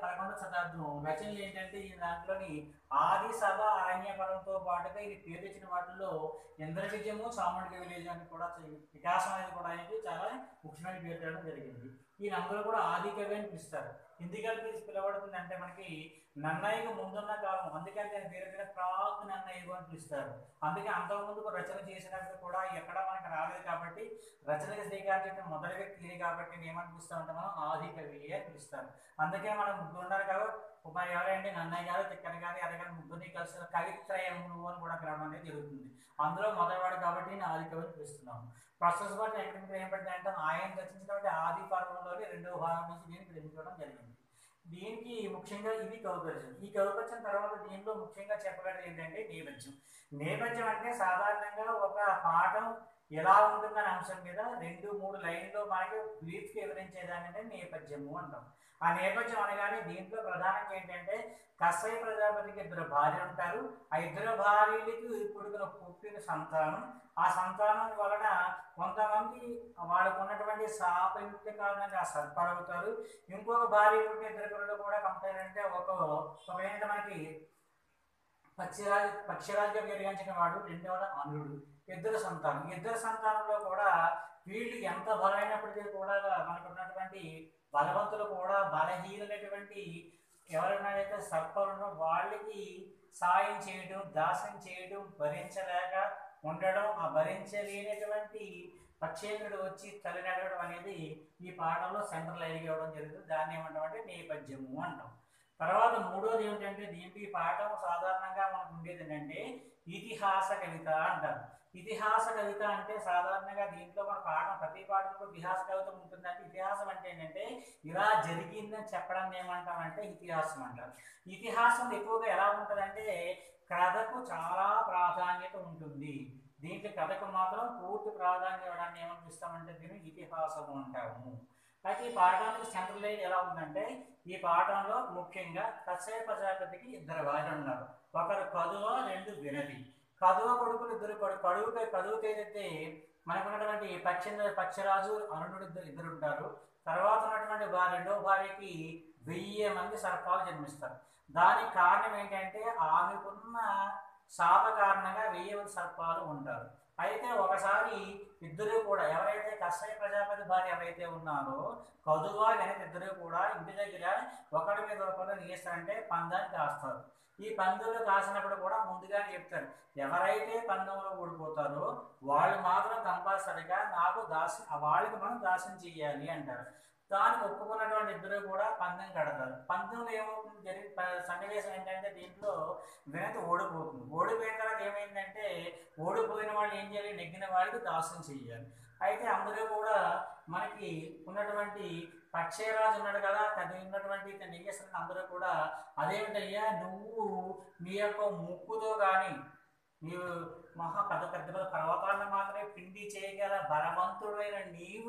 పదకొండవ శతాబ్దం రచనలు ఏంటంటే ఈ దాంట్లోని ఆది సభ అరణ్యపరంతో పాటుగా ఇది పేరు తెచ్చిన వాటిల్లో ఇంద్రవిజయము సామాన్య విలేజ్ అని కూడా చే- వికాసం అనేది కూడా ఆయనకి చాలా ముఖ్యమైన పేరు తేవడం జరిగింది ఈ నంబర్ కూడా ఆది కవి అని పిలుస్తారు ఎందుకని పిలిచి పిలవడుతుంది అంటే మనకి నన్నయ్యకు ముందున్న కాలం అందుకని నేను పేరు పేరు ప్రాక్ నన్నయ్యకు అని పిలుస్తారు అందుకే అంతకుముందు రచన చేసినప్పుడు కూడా ఎక్కడ మనకి రాలేదు కాబట్టి రచనకి శ్రీకారం చెప్పిన మొదటి వ్యక్తి ఇది కాబట్టి నేను ఏమని పిలుస్తా ఉంటాం మనం ఆది కవి అని పిలుస్తారు అందుకే మనం ముగ్గురు ఉన్నారు కదా మరి ఎవరంటే నన్నయ్య గారు తిక్కన గారు ఎదగని ముగ్గురిని కలిసిన కవిత్రయములు అని కూడా పిలవడం అనేది జరుగుతుంది అందులో మొదటివాడు కాబట్టి నేను ఆది కవిని పిలుస్తున్నాము ప్రస్తుత పాటు ఎక్కడ ఏం పడింది అంటే ఆయన రచించినటువంటి ఆది పర్వంలోని రెండవ భాగం నుంచి దీనికి గ్రహించడం జరిగింది దీనికి ముఖ్యంగా ఇది కవిపరిచయం ఈ కవిపరిచయం తర్వాత దీనిలో ముఖ్యంగా చెప్పగలది ఏంటంటే నేపథ్యం నేపథ్యం అంటే సాధారణంగా ఒక పాఠం ఎలా ఉంటుందనే అంశం మీద రెండు మూడు లైన్లో మనకి బ్రీఫ్గా వివరించేదాన్ని అంటే నేపథ్యము అంటాం ఆ నేపథ్యం అనగానే దీంట్లో ప్రధానంగా ఏంటంటే కసై ప్రజాపతికి ఇద్దరు భార్యలు ఉంటారు ఆ ఇద్దరు భార్యలకి పుడుకున్న పుట్టిన సంతానం ఆ సంతానం వలన కొంతమంది వాళ్ళకు ఉన్నటువంటి శాపయుక్త కారణంగా సర్పాలు అవుతారు ఇంకొక భార్య పుట్టిన ఇద్దరు పిల్లలు కూడా కంపేర్ అంటే ఒక ఒక ఏంటంటే మనకి పక్షిరాజు పక్షిరాజుగా పెరిగించిన వాడు రెండవ అనుడు ఇద్దరు సంతానం ఇద్దరు సంతానంలో కూడా వీళ్ళు ఎంత బలమైనప్పటికీ కూడా మనకు ఉన్నటువంటి బలవంతులు కూడా బలహీనమైనటువంటి ఎవరైతే సర్పాలు ఉన్నారో వాళ్ళకి సాయం చేయడం దాసం చేయడం భరించలేక ఉండడం ఆ భరించలేనటువంటి పక్షేంద్రుడు వచ్చి తల్లినడడం అనేది ఈ పాఠంలో సెంట్రల్ ఐడియా ఇవ్వడం జరుగుతుంది దాన్ని ఏమంటామంటే నేపథ్యము అంటాం తర్వాత మూడోది ఏమిటంటే దీంట్లో ఈ పాఠం సాధారణంగా మనకు ఉండేది ఏంటంటే ఇతిహాస కవిత అంటారు ఇతిహాస కవిత అంటే సాధారణంగా దీంట్లో మన పాఠం ప్రతి పాఠంలో ఇతిహాస కవిత ఉంటుందంటే ఇతిహాసం అంటే ఏంటంటే ఇలా జరిగిందని చెప్పడం ఏమంటామంటే ఇతిహాసం అంటారు ఇతిహాసం ఎక్కువగా ఎలా ఉంటుందంటే కథకు చాలా ప్రాధాన్యత ఉంటుంది దీంట్లో కథకు మాత్రం పూర్తి ప్రాధాన్యత ఇవ్వడాన్ని ఏమనిపిస్తామంటే దీన్ని ఇతిహాసము అంటాము అయితే ఈ పాఠానికి సెంట్రల్ లైన్ ఎలా ఉందంటే ఈ పాఠంలో ముఖ్యంగా కశ్యప ప్రజాపతికి ఇద్దరు భార్యలు ఉన్నారు ఒకరు కదువ రెండు వినది కదువ కొడుకులు ఇద్దరు కొడు కడువుకి కదువుకి ఏదైతే మనకున్నటువంటి పక్షి పక్షరాజు అరుణుడు ఇద్దరు ఇద్దరు ఉంటారు తర్వాత ఉన్నటువంటి భార్య రెండో భార్యకి వెయ్యి మంది సర్పాలు జన్మిస్తారు దానికి కారణం ఏంటంటే ఆమెకున్న శాప కారణంగా వెయ్యి మంది సర్పాలు ఉంటారు అయితే ఒకసారి ఇద్దరు కూడా ఎవరైతే కష్టయ ప్రజాపతి భార్య ఎవరైతే ఉన్నారో కదువా వెనక ఇద్దరు కూడా ఇంటి దగ్గర ఒకరి మీద ఒకరు ఏం చేస్తారంటే పందాన్ని కాస్తారు ఈ పందులు కాసినప్పుడు కూడా ముందుగానే చెప్తారు ఎవరైతే పందెంలో ఓడిపోతారో వాళ్ళు మాత్రం కంపల్సరిగా నాకు దాసి వాళ్ళకి మనం దాసం చెయ్యాలి అంటారు దానికి ఒప్పుకున్నటువంటి ఇద్దరు కూడా పందెం కడతారు పందెంలో ఏమవుతుంది జరిగి ప- సన్నివేశం ఏంటంటే దీంట్లో వినతి ఓడిపోతుంది ఓడిపోయిన తర్వాత ఏమైందంటే ఓడిపోయిన వాళ్ళు ఏం చేయాలి నెగ్గిన వాళ్ళకి దాసం చెయ్యాలి అయితే అందరూ కూడా మనకి ఉన్నటువంటి పక్షేరాజు ఉన్నాడు కదా అది ఉన్నటువంటి ఇతను ఏం చేస్తున్నారు అందరూ కూడా అదేమిటయ్యా నువ్వు నీ యొక్క ముక్కుతో కానీ నీవు మహా పెద్ద పెద్ద పెద్ద పర్వతాలను మాత్రమే పిండి చేయగల బలవంతుడైన నీవు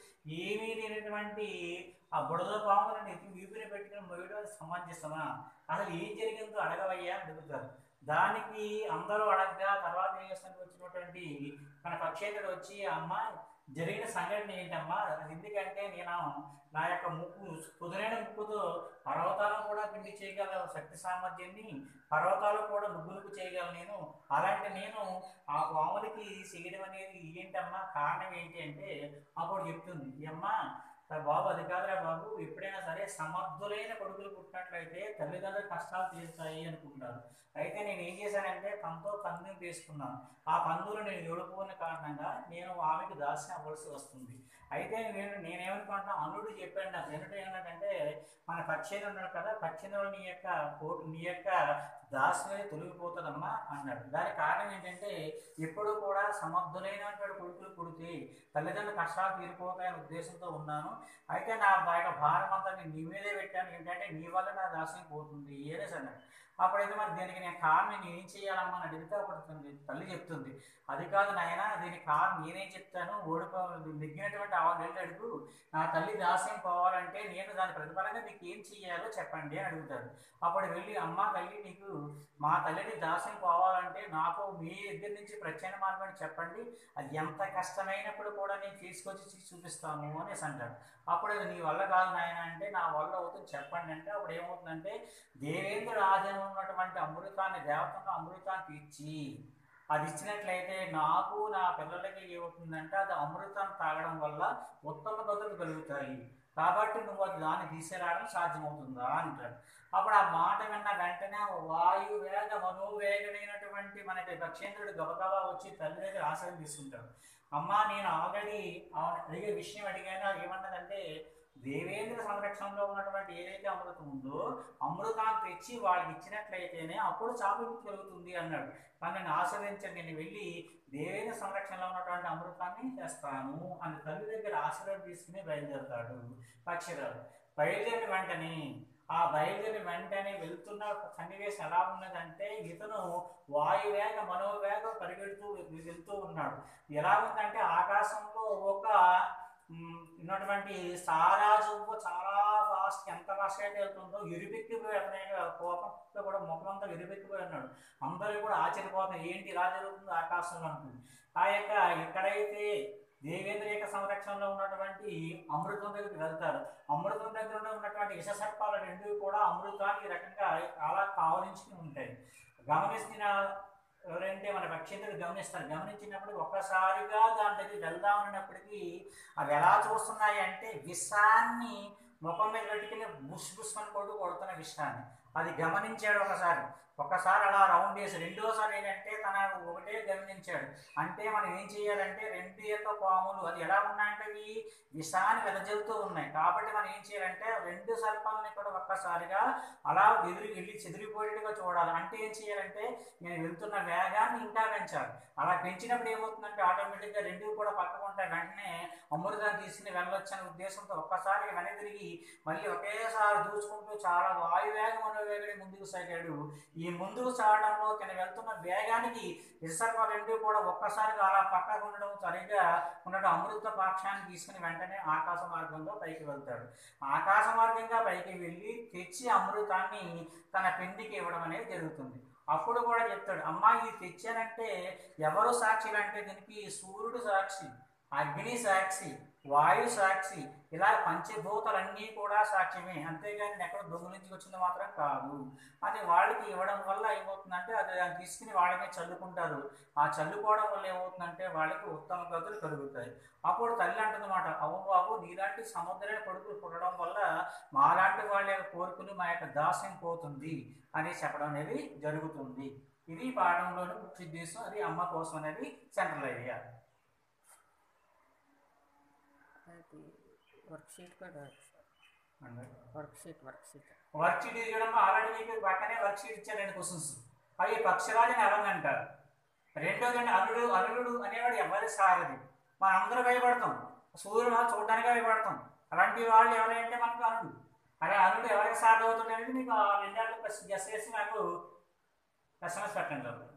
ఏమీ లేనటువంటి ఆ బుడద పాములను నెత్తి వీపుని పెట్టుకుని మొయ్యడం అది సమంజసమా అసలు ఏం జరిగిందో అడగవయ్యా అని అడుగుతారు దానికి అందరూ అడగగా తర్వాత ఏం చేస్తానికి వచ్చినటువంటి మన పక్షేతుడు వచ్చి అమ్మ జరిగిన సంఘటన ఏంటమ్మా అది ఎందుకంటే నేను నా యొక్క ముక్కు కుదిరైన ముక్కుతో పర్వతాలను కూడా పిండి చేయగల శక్తి సామర్థ్యాన్ని పర్వతాలు కూడా నుగ్గులకు చేయగల నేను అలాంటి నేను ఆ పాములకి చేయడం అనేది ఏంటమ్మా కారణం ఏంటి అంటే అప్పుడు చెప్తుంది ఈ అమ్మ "రా బాబు అది కాదురా బాబు ఎప్పుడైనా సరే సమర్థులైన కొడుకులు పుట్టినట్లయితే తల్లిదండ్రుల కష్టాలు తీరుతాయి అనుకుంటారు అయితే నేను ఏం చేశానంటే తనతో పందెం తీసుకున్నాను ఆ పందులు నేను ఓడిపోయిన కారణంగా నేను ఆమెకు దాసి అవ్వాల్సి వస్తుంది అయితే నేను నేనేమనుకుంటున్నా అనుడు చెప్పాడు నాకు వెనుక ఏమన్నాడంటే మన పక్షేది ఉన్నాడు కదా పక్షేంద్రుడు నీ యొక్క కోటు నీ యొక్క దాస్యమే తొలగిపోతుందమ్మా అన్నాడు దానికి కారణం ఏంటంటే ఎప్పుడు కూడా సమర్థులైనటువంటి కొడుకులు పుడితే తల్లిదండ్రుల కష్టాలు తీరిపోతాయనే ఉద్దేశంతో ఉన్నాను అయితే నా యొక్క భారం అంతా నేను నీ మీదే పెట్టాను ఏంటంటే నీ వల్ల నా దాస్యం పోతుంది ఏనేసి అన్నాడు అప్పుడైతే మరి దీనికి నేను కారణం నేను ఏం చేయాలమ్మా అని అడిగితే అప్పుడు తల్లి- తల్లి చెప్తుంది అది కాదు నాయన దీనికి కారణం నేనేం చెప్తాను ఓడిపో నెగ్గినటువంటి ఆవు నెలలు అడుగు నా తల్లి దాస్యం పోవాలంటే నేను దాని ప్రతిఫలంగా మీకు ఏం చెయ్యాలో చెప్పండి అని అడుగుతాడు అప్పుడు వెళ్ళి అమ్మ తల్లి నీకు మా తల్లిని దాస్యం పోవాలంటే నాకు మీ దగ్గర నుంచి ప్రత్యామ్నాయ మార్గాన్ని చెప్పండి అది ఎంత కష్టమైనప్పుడు కూడా నేను తీసుకొచ్చి చూ- చూపిస్తాను అనేసి అంటాడు అప్పుడు అది నీ వల్ల కాదు నాయన అంటే నా వల్ల అవుతుంది చెప్పండి అంటే అప్పుడు ఏమవుతుందంటే దేవేంద్రుడు ఆధీనం ఉన్నటువంటి అమృతాన్ని దేవతను అమృతాన్ని ఇచ్చి అది ఇచ్చినట్లయితే నాకు నా పిల్లలకి ఏమవుతుందంటే అది అమృతం తాగడం వల్ల ఉత్తమ గతులు కలుగుతాయి కాబట్టి నువ్వు అది దాన్ని తీసుకురావడం సాధ్యమవుతుందా అంటాడు అప్పుడు ఆ మాట విన్న వెంటనే వాయు వేగ మనోవేగమైనటువంటి మనకి దక్షేంద్రుడు గబగబా వచ్చి తల్లి దగ్గర ఆశ్రయం తీసుకుంటాడు అమ్మా నేను ఆల్రెడీ ఆమె అడిగే విషయం అడిగాను ఏమన్నదంటే దేవేంద్ర సంరక్షణలో ఉన్నటువంటి ఏదైతే అమృతం ఉందో అమృతాన్ని తెచ్చి వాళ్ళకి ఇచ్చినట్లయితేనే అప్పుడు చాపవిముక్తి కలుగుతుంది అన్నాడు కానీ నేను ఆశ్రయించండి నేను వెళ్ళి దేవేంద్ర సంరక్షణలో ఉన్నటువంటి అమృతాన్ని తెస్తాను అని తల్లి దగ్గర ఆశ్రయం తీసుకుని బయలుదేరుతాడు పక్షిరాలు బయలుదేరిన వెంటనే ఆ బయలుదేరిన వెంటనే వెళ్తున్న సన్నివేశం ఎలా ఉన్నదంటే ఇతను వాయువేగ మనోవేగం పరిగెడుతూ వెళ్తూ ఉన్నాడు ఎలా ఉందంటే ఆకాశంలో ఒక మ్, ఉన్నటువంటి సారాజువ్వు చాలా ఫాస్ట్ ఎంత ఫాస్ట్ అయితే వెళ్తుందో ఎరిపెక్కిపోయి అతని యొక్క కోపంతో కూడా ముఖమంతా ఎరిపెక్కిపోయి ఉన్నాడు అందరూ కూడా ఆశ్చర్యపోతున్నారు ఏంటి ఇలా జరుగుతుంది ఆకాశంలో అనుకుంది ఆ యొక్క ఎక్కడైతే దేవేంద్ర యొక్క సంరక్షణలో ఉన్నటువంటి అమృతం దగ్గరికి వెళ్తారు అమృతం దగ్గర ఉన్నటువంటి విషసర్పాలు రెండు కూడా అమృతాన్ని ఈ రకంగా అలా కావలించుకుని ఉంటాయి గమనించిన ఎవరంటే మన పక్షేంద్రుడు గమనిస్తారు గమనించినప్పుడు ఒక్కసారిగా దాని దగ్గరికి వెళ్దామన్నప్పటికీ అవి ఎలా చూస్తున్నాయి అంటే విషాన్ని ముఖం మీద పెట్టుకుని బుష్ బుష్ అని కొడుకు కొడుతున్న విషయాన్ని అది గమనించాడు ఒకసారి ఒకసారి అలా రౌండ్ వేసి రెండోసారి ఏంటంటే తన ఒకటే గమనించాడు అంటే మనం ఏం చేయాలంటే రెండు యొక్క పాములు అది ఎలా ఉన్నాయంటే అవి విషాన్ని వెదజల్లుతూ ఉన్నాయి కాబట్టి మనం ఏం చేయాలంటే రెండు సర్పాలని కూడా ఒక్కసారిగా అలా ఎదురు వెళ్ళి చెదిరిపోయేట్టుగా చూడాలి అంటే ఏం చేయాలంటే నేను వెళ్తున్న వేగాన్ని ఇంకా పెంచాలి అలా పెంచినప్పుడు ఏమవుతుందంటే ఆటోమేటిక్గా రెండు కూడా పక్కకు ఉంటాయి వెంటనే అమృతాన్ని తీసుకుని వెళ్ళొచ్చు అనే ఉద్దేశంతో ఒక్కసారి వెనక్కి తిరిగి మళ్ళీ ఒకేసారి దూసుకుంటూ చాలా వాయువేగం మనోవేగడి ముందుకు సాగాడు ఈ ముందుకు సాగడంలో తను వెళ్తున్న వేగానికి విసర్వ రెండు కూడా ఒక్కసారిగా అలా పక్కకు ఉండడం సరిగ్గా ఉండడం అమృత పాక్షాన్ని తీసుకుని వెంటనే ఆకాశ మార్గంలో పైకి వెళ్తాడు ఆకాశ మార్గంగా పైకి వెళ్ళి తెచ్చి అమృతాన్ని తన పెండికి ఇవ్వడం అనేది జరుగుతుంది అప్పుడు కూడా చెప్తాడు అమ్మా ఇది తెచ్చానంటే ఎవరు సాక్షులు అంటే దీనికి సూర్యుడు సాక్షి అగ్ని సాక్షి వాయు సాక్షి ఇలా పంచభూతాలన్నీ కూడా సాక్ష్యమే అంతేగాని నేను ఎక్కడ దొంగిలించి వచ్చింది మాత్రం కాదు అది వాళ్ళకి ఇవ్వడం వల్ల ఏమవుతుందంటే అది దాన్ని తీసుకుని వాళ్ళకే చల్లుకుంటారు ఆ చల్లుకోవడం వల్ల ఏమవుతుందంటే వాళ్ళకి ఉత్తమ గతులు కలుగుతాయి అప్పుడు తల్లి అంటుందన్నమాట అవును బాబు నీలాంటి సముద్రమైన కొడుకులు పుట్టడం వల్ల మాలాంటి వాళ్ళ యొక్క కోరికలు మా యొక్క దాస్యం పోతుంది అని చెప్పడం అనేది జరుగుతుంది ఇది పాఠంలోని ముఖ్య ఉద్దేశం అది అమ్మ కోసం అనేది సెంట్రల్ ఐడియా అది వర్క్షీట్ కూడా వర్క్షీట్ వర్క్షీట్ వర్క్ షీట్ ఇవ్వడం ఆల్రెడీ మీకు పక్కనే వర్క్ షీట్ ఇచ్చారు రెండు క్వశ్చన్స్ అవి పక్షరాజుని ఎవరిని అంటారు రెండోది అల్లుడు అల్లుడు అనేవాడు ఎవరి సారది మనం అందరూ భయపడతాం సూర్యుడు చూడడానికి భయపడతాం అలాంటి వాళ్ళు ఎవరంటే మనకు అల్లుడు అదే అల్లుడు ఎవరికి సారథి అవుతుంది అనేది మీకు ఆ రెండేళ్ళు గెస్ చేసి నాకు ఎస్ఎంఎస్ పెట్టండి